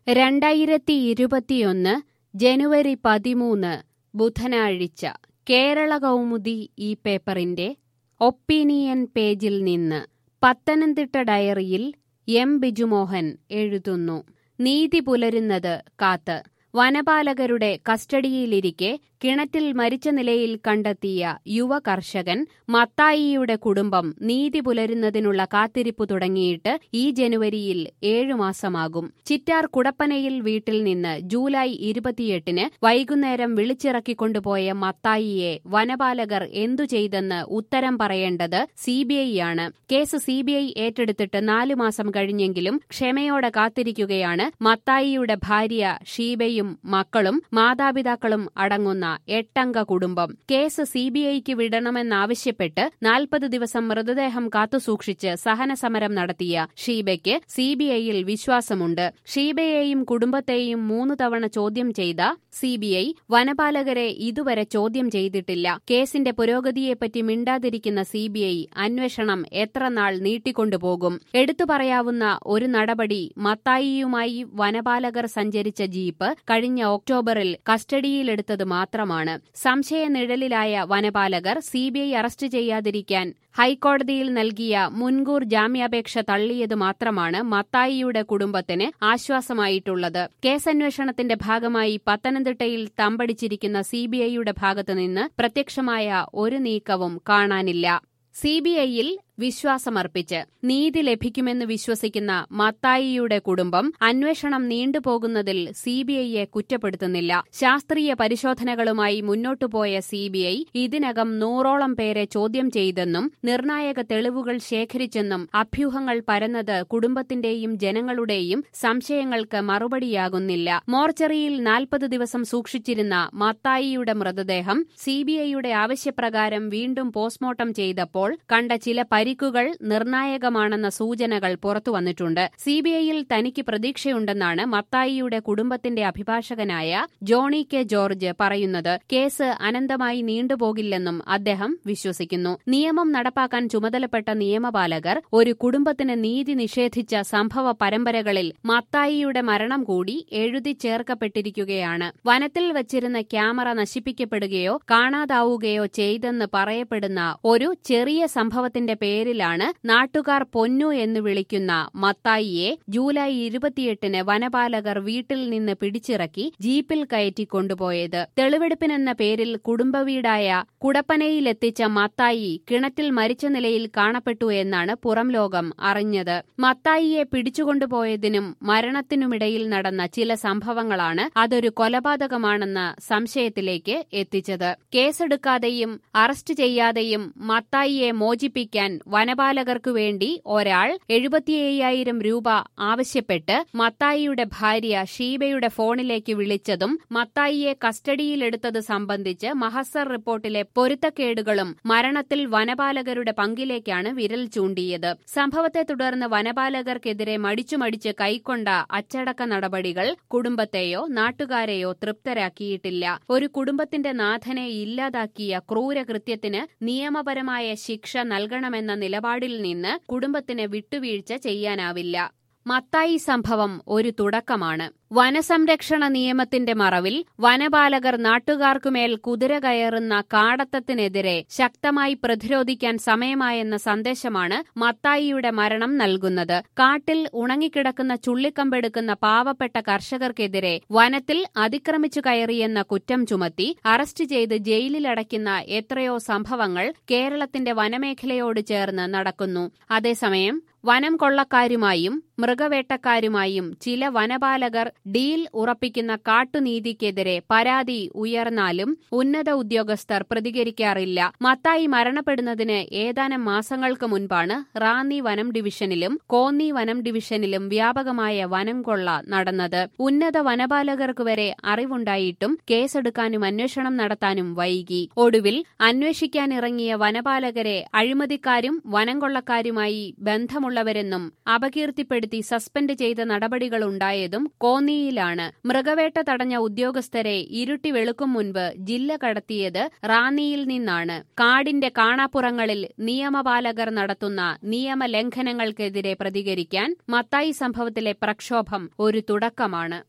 രണ്ടായിരത്തി ഇരുപത്തിയൊന്ന് ജനുവരി പതിമൂന്ന് ബുധനാഴ്ച കേരള കൗമുദി ഈ പേപ്പറിന്റെ ഒപ്പീനിയൻ പേജിൽ നിന്ന് പത്തനംതിട്ട ഡയറിയിൽ എം ബിജുമോഹൻ എഴുതുന്നു നീതി പുലരുന്നത് കാത്ത് വനപാലകരുടെ കസ്റ്റഡിയിലിരിക്കെ കിണറ്റിൽ മരിച്ച നിലയിൽ കണ്ടെത്തിയ യുവ കർഷകൻ മത്തായിയുടെ കുടുംബം നീതി പുലരുന്നതിനുള്ള കാത്തിരിപ്പു തുടങ്ങിയിട്ട് ഈ ജനുവരിയിൽ ഏഴു മാസമാകും ചിറ്റാർ കുടപ്പനയിൽ വീട്ടിൽ നിന്ന് ജൂലൈ ഇരുപത്തിയെട്ടിന് വൈകുന്നേരം വിളിച്ചിറക്കിക്കൊണ്ടുപോയ മത്തായിയെ വനപാലകർ എന്തു ചെയ്തെന്ന് ഉത്തരം പറയേണ്ടത് സിബിഐ ആണ് കേസ് സിബിഐ ഏറ്റെടുത്തിട്ട് നാലു മാസം കഴിഞ്ഞെങ്കിലും ക്ഷമയോടെ കാത്തിരിക്കുകയാണ് മത്തായിയുടെ ഭാര്യ ഷീബയും മക്കളും മാതാപിതാക്കളും അടങ്ങുന്ന എട്ടംഗ കുടുംബം കേസ് സിബിഐക്ക് വിടണമെന്നാവശ്യപ്പെട്ട് നാൽപ്പത് ദിവസം മൃതദേഹം കാത്തുസൂക്ഷിച്ച് സഹനസമരം നടത്തിയ ഷീബയ്ക്ക് സിബിഐയിൽ വിശ്വാസമുണ്ട് ഷീബയെയും കുടുംബത്തെയും മൂന്നു തവണ ചോദ്യം ചെയ്ത സിബിഐ വനപാലകരെ ഇതുവരെ ചോദ്യം ചെയ്തിട്ടില്ല കേസിന്റെ പുരോഗതിയെപ്പറ്റി മിണ്ടാതിരിക്കുന്ന സിബിഐ അന്വേഷണം എത്ര നാൾ നീട്ടിക്കൊണ്ടുപോകും എടുത്തു പറയാവുന്ന ഒരു നടപടി മത്തായിയുമായി വനപാലകർ സഞ്ചരിച്ച ജീപ്പ് കഴിഞ്ഞ ഒക്ടോബറിൽ കസ്റ്റഡിയിലെടുത്തത് മാത്രമാണ് സംശയനിഴലിലായ വനപാലകർ സിബിഐ അറസ്റ്റ് ചെയ്യാതിരിക്കാൻ ഹൈക്കോടതിയിൽ നൽകിയ മുൻകൂർ ജാമ്യാപേക്ഷ തള്ളിയത് മാത്രമാണ് മത്തായിയുടെ കുടുംബത്തിന് ആശ്വാസമായിട്ടുള്ളത് കേസന്വേഷണത്തിന്റെ ഭാഗമായി പത്തനംതിട്ടയിൽ തമ്പടിച്ചിരിക്കുന്ന സിബിഐയുടെ ഭാഗത്തുനിന്ന് പ്രത്യക്ഷമായ ഒരു നീക്കവും കാണാനില്ല സിബിഐയിൽ വിശ്വാസമർപ്പിച്ച് നീതി ലഭിക്കുമെന്ന് വിശ്വസിക്കുന്ന മത്തായിയുടെ കുടുംബം അന്വേഷണം നീണ്ടുപോകുന്നതിൽ സിബിഐയെ കുറ്റപ്പെടുത്തുന്നില്ല ശാസ്ത്രീയ പരിശോധനകളുമായി മുന്നോട്ടുപോയ സിബിഐ ഇതിനകം നൂറോളം പേരെ ചോദ്യം ചെയ്തെന്നും നിർണായക തെളിവുകൾ ശേഖരിച്ചെന്നും അഭ്യൂഹങ്ങൾ പരന്നത് കുടുംബത്തിന്റെയും ജനങ്ങളുടെയും സംശയങ്ങൾക്ക് മറുപടിയാകുന്നില്ല മോർച്ചറിയിൽ നാൽപ്പത് ദിവസം സൂക്ഷിച്ചിരുന്ന മത്തായിയുടെ മൃതദേഹം സിബിഐയുടെ ആവശ്യപ്രകാരം വീണ്ടും പോസ്റ്റ്മോർട്ടം ചെയ്തപ്പോൾ കണ്ട ചില പരിക്കുകൾ നിർണായകമാണെന്ന സൂചനകൾ പുറത്തുവന്നിട്ടുണ്ട് സിബിഐയിൽ തനിക്ക് പ്രതീക്ഷയുണ്ടെന്നാണ് മത്തായിയുടെ കുടുംബത്തിന്റെ അഭിഭാഷകനായ ജോണി കെ ജോർജ് പറയുന്നത് കേസ് അനന്തമായി നീണ്ടുപോകില്ലെന്നും അദ്ദേഹം വിശ്വസിക്കുന്നു നിയമം നടപ്പാക്കാൻ ചുമതലപ്പെട്ട നിയമപാലകർ ഒരു കുടുംബത്തിന് നീതി നിഷേധിച്ച സംഭവ പരമ്പരകളിൽ മത്തായിയുടെ മരണം കൂടി എഴുതി ചേർക്കപ്പെട്ടിരിക്കുകയാണ് വനത്തിൽ വച്ചിരുന്ന ക്യാമറ നശിപ്പിക്കപ്പെടുകയോ കാണാതാവുകയോ ചെയ്തെന്ന് പറയപ്പെടുന്ന ഒരു ചെറിയ സംഭവത്തിന്റെ പേരിലാണ് നാട്ടുകാർ പൊന്നു എന്ന് വിളിക്കുന്ന മത്തായിയെ ജൂലൈ ഇരുപത്തിയെട്ടിന് വനപാലകർ വീട്ടിൽ നിന്ന് പിടിച്ചിറക്കി ജീപ്പിൽ കയറ്റി കൊണ്ടുപോയത് തെളിവെടുപ്പിനെന്ന പേരിൽ കുടുംബവീടായ കുടപ്പനയിലെത്തിച്ച മത്തായി കിണറ്റിൽ മരിച്ച നിലയിൽ കാണപ്പെട്ടു എന്നാണ് പുറം ലോകം അറിഞ്ഞത് മത്തായിയെ പിടിച്ചുകൊണ്ടുപോയതിനും മരണത്തിനുമിടയിൽ നടന്ന ചില സംഭവങ്ങളാണ് അതൊരു കൊലപാതകമാണെന്ന സംശയത്തിലേക്ക് എത്തിച്ചത് കേസെടുക്കാതെയും അറസ്റ്റ് ചെയ്യാതെയും മത്തായിയെ മോചിപ്പിക്കാൻ വനപാലകർക്കു വേണ്ടി ഒരാൾ എഴുപത്തിയ്യായിരം രൂപ ആവശ്യപ്പെട്ട് മത്തായിയുടെ ഭാര്യ ഷീബയുടെ ഫോണിലേക്ക് വിളിച്ചതും മത്തായിയെ കസ്റ്റഡിയിലെടുത്തത് സംബന്ധിച്ച് മഹസർ റിപ്പോർട്ടിലെ പൊരുത്തക്കേടുകളും മരണത്തിൽ വനപാലകരുടെ പങ്കിലേക്കാണ് വിരൽ ചൂണ്ടിയത് സംഭവത്തെ തുടർന്ന് വനപാലകർക്കെതിരെ മടിച്ചുമടിച്ച് കൈക്കൊണ്ട അച്ചടക്ക നടപടികൾ കുടുംബത്തെയോ നാട്ടുകാരെയോ തൃപ്തരാക്കിയിട്ടില്ല ഒരു കുടുംബത്തിന്റെ നാഥനെ ഇല്ലാതാക്കിയ ക്രൂരകൃത്യത്തിന് നിയമപരമായ ശിക്ഷ നൽകണമെന്ന നിലപാടിൽ നിന്ന് കുടുംബത്തിന് വിട്ടുവീഴ്ച ചെയ്യാനാവില്ല മത്തായി സംഭവം ഒരു തുടക്കമാണ് വനസംരക്ഷണ നിയമത്തിന്റെ മറവിൽ വനപാലകർ നാട്ടുകാർക്കുമേൽ കുതിര കയറുന്ന കാടത്തത്തിനെതിരെ ശക്തമായി പ്രതിരോധിക്കാൻ സമയമായെന്ന സന്ദേശമാണ് മത്തായിയുടെ മരണം നൽകുന്നത് കാട്ടിൽ ഉണങ്ങിക്കിടക്കുന്ന ചുള്ളിക്കമ്പെടുക്കുന്ന പാവപ്പെട്ട കർഷകർക്കെതിരെ വനത്തിൽ അതിക്രമിച്ചു കയറിയെന്ന കുറ്റം ചുമത്തി അറസ്റ്റ് ചെയ്ത് ജയിലിലടയ്ക്കുന്ന എത്രയോ സംഭവങ്ങൾ കേരളത്തിന്റെ വനമേഖലയോട് ചേർന്ന് നടക്കുന്നു അതേസമയം വനം കൊള്ളക്കാരുമായും മൃഗവേട്ടക്കാരുമായും ചില വനപാലകർ ഡീൽ ഉറപ്പിക്കുന്ന കാട്ടുനീതിക്കെതിരെ പരാതി ഉയർന്നാലും ഉന്നത ഉദ്യോഗസ്ഥർ പ്രതികരിക്കാറില്ല മത്തായി മരണപ്പെടുന്നതിന് ഏതാനും മാസങ്ങൾക്ക് മുൻപാണ് റാന്നി വനം ഡിവിഷനിലും കോന്നി വനം ഡിവിഷനിലും വ്യാപകമായ വനം കൊള്ള നടന്നത് ഉന്നത വനപാലകർക്ക് വരെ അറിവുണ്ടായിട്ടും കേസെടുക്കാനും അന്വേഷണം നടത്താനും വൈകി ഒടുവിൽ അന്വേഷിക്കാനിറങ്ങിയ വനപാലകരെ അഴിമതിക്കാരും വനം കൊള്ളക്കാരുമായി ബന്ധമുള്ളവരെന്നും അപകീർത്തിപ്പെടുത്തി സസ്പെൻഡ് ചെയ്ത നടപടികളുണ്ടായതും കോന്നി റാന്നിയിലാണ് മൃഗവേട്ട തടഞ്ഞ ഉദ്യോഗസ്ഥരെ ഇരുട്ടി വെളുക്കും മുൻപ് ജില്ല കടത്തിയത് റാന്നിയിൽ നിന്നാണ് കാടിന്റെ കാണാപ്പുറങ്ങളിൽ നിയമപാലകർ നടത്തുന്ന നിയമലംഘനങ്ങൾക്കെതിരെ പ്രതികരിക്കാൻ മത്തായി സംഭവത്തിലെ പ്രക്ഷോഭം ഒരു തുടക്കമാണ്